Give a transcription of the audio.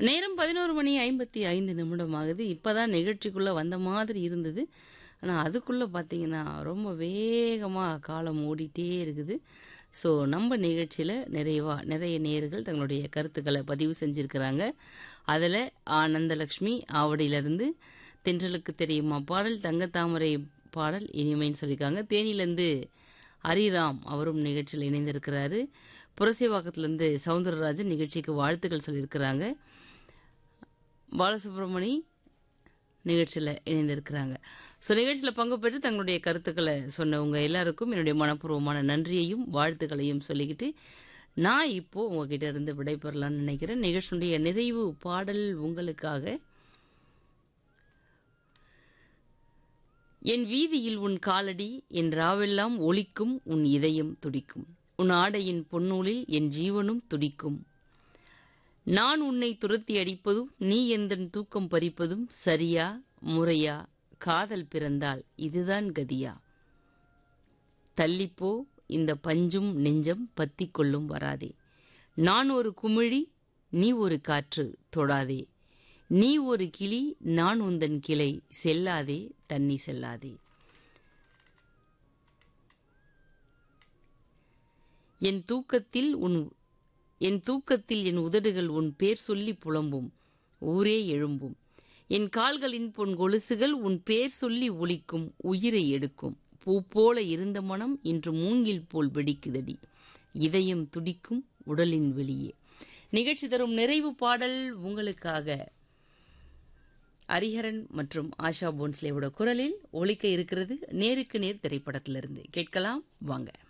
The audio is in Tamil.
நேரம் பதினோரு மணி ஐம்பத்தி ஐந்து நிமிடம் ஆகுது இப்பதான் நிகழ்ச்சிக்குள்ள வந்த மாதிரி இருந்தது ஆனால் அதுக்குள்ள பார்த்தீங்கன்னா ரொம்ப வேகமாக காலம் ஓடிட்டே இருக்குது ஸோ நம்ம நிகழ்ச்சியில் நிறைவா நிறைய நேர்கள் தங்களுடைய கருத்துக்களை பதிவு செஞ்சிருக்கிறாங்க அதில் ஆனந்தலக்ஷ்மி ஆவடியிலிருந்து தென்றலுக்கு தெரியுமா பாடல் தங்கத்தாமரை பாடல் இனிமைன்னு சொல்லியிருக்காங்க தேனியிலேருந்து ஹரிராம் அவரும் நிகழ்ச்சியில் இணைந்திருக்கிறாரு புரசைவாக்கத்திலேருந்து சவுந்தரராஜன் நிகழ்ச்சிக்கு வாழ்த்துக்கள் சொல்லியிருக்கிறாங்க பாலசுப்ரமணி நிகழ்ச்சியில் இணைந்திருக்கிறாங்க ஸோ நிகழ்ச்சியில் பங்கு பெற்று தங்களுடைய கருத்துக்களை சொன்னவங்க எல்லாருக்கும் என்னுடைய மனப்பூர்வமான நன்றியையும் வாழ்த்துக்களையும் சொல்லிக்கிட்டு நான் இப்போ உங்ககிட்ட இருந்து விடைபெறலாம்னு நினைக்கிறேன் நிகழ்ச்சியுடைய நிறைவு பாடல் உங்களுக்காக என் வீதியில் உன் காலடி என் ராவெல்லாம் ஒலிக்கும் உன் இதயம் துடிக்கும் உன் ஆடையின் பொன்னூலில் என் ஜீவனும் துடிக்கும் நான் உன்னை துரத்தி அடிப்பதும் நீ எந்தன் தூக்கம் பறிப்பதும் சரியா முறையா காதல் பிறந்தால் இதுதான் கதியா தள்ளிப்போ இந்த பஞ்சும் நெஞ்சம் பத்தி கொள்ளும் வராதே நான் ஒரு குமிழி நீ ஒரு காற்று தொடாதே நீ ஒரு கிளி நான் உந்தன் கிளை செல்லாதே தண்ணி செல்லாதே என் தூக்கத்தில் உன் என் தூக்கத்தில் என் உதடுகள் உன் பேர் சொல்லி புலம்பும் ஊரே எழும்பும் என் கால்களின் பொன் கொலுசுகள் உன் பேர் சொல்லி ஒலிக்கும் உயிரை எடுக்கும் பூ போல இருந்த மனம் இன்று மூங்கில் போல் வெடிக்குதடி இதயம் துடிக்கும் உடலின் வெளியே நிகழ்ச்சி தரும் நிறைவு பாடல் உங்களுக்காக ஹரிஹரன் மற்றும் ஆஷா போன்ஸ்லேவோட குரலில் ஒலிக்க இருக்கிறது நேருக்கு நேர் திரைப்படத்திலிருந்து கேட்கலாம் வாங்க